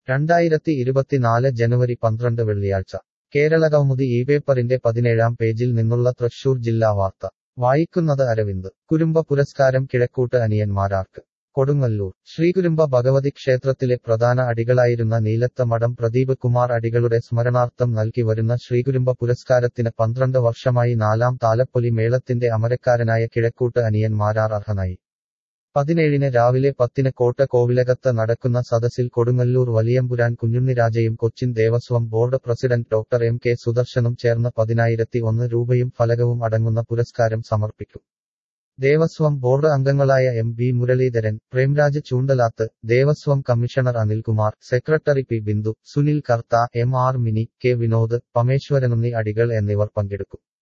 രണ്ടായിരത്തി ഇരുപത്തിനാല് ജനുവരി പന്ത്രണ്ട് വെള്ളിയാഴ്ച കേരളകൗമുദി ഈ പേപ്പറിന്റെ പതിനേഴാം പേജിൽ നിന്നുള്ള തൃശൂർ ജില്ലാ വാർത്ത വായിക്കുന്നത് അരവിന്ദ് കുരുമ്പ പുരസ്കാരം കിഴക്കൂട്ട് അനിയന്മാരാർക്ക് കൊടുങ്ങല്ലൂർ ശ്രീകുരുമ്പ ഭഗവതി ക്ഷേത്രത്തിലെ പ്രധാന അടികളായിരുന്ന നീലത്ത മഠം പ്രദീപ് കുമാർ അടികളുടെ സ്മരണാർത്ഥം നൽകി വരുന്ന ശ്രീകുരുമ്പ പുരസ്കാരത്തിന് പന്ത്രണ്ട് വർഷമായി നാലാം താലപ്പൊലി മേളത്തിന്റെ അമരക്കാരനായ കിഴക്കൂട്ട് അനിയന്മാരാർ അർഹനായി പതിനേഴിന് രാവിലെ പത്തിന് കോട്ട കോവിലകത്ത് നടക്കുന്ന സദസ്സിൽ കൊടുങ്ങല്ലൂർ വലിയമ്പുരാൻ കുഞ്ഞുണ്ണിരാജയും Cochin Devaswom board president doctor M K സുദർശനും ചേർന്ന് പതിനായിരത്തി ഒന്ന് രൂപയും ഫലകവും അടങ്ങുന്ന പുരസ്കാരം സമർപ്പിക്കും ദേവസ്വം ബോർഡ് അംഗങ്ങളായ M B Muraleedharan Premraj Choondalath Devaswom commissioner Anilkumar secretary P Bindu Sunil Kartha M R Mini K Vinod Pameswaranunni അടികൾ എന്നിവർ പങ്കെടുക്കും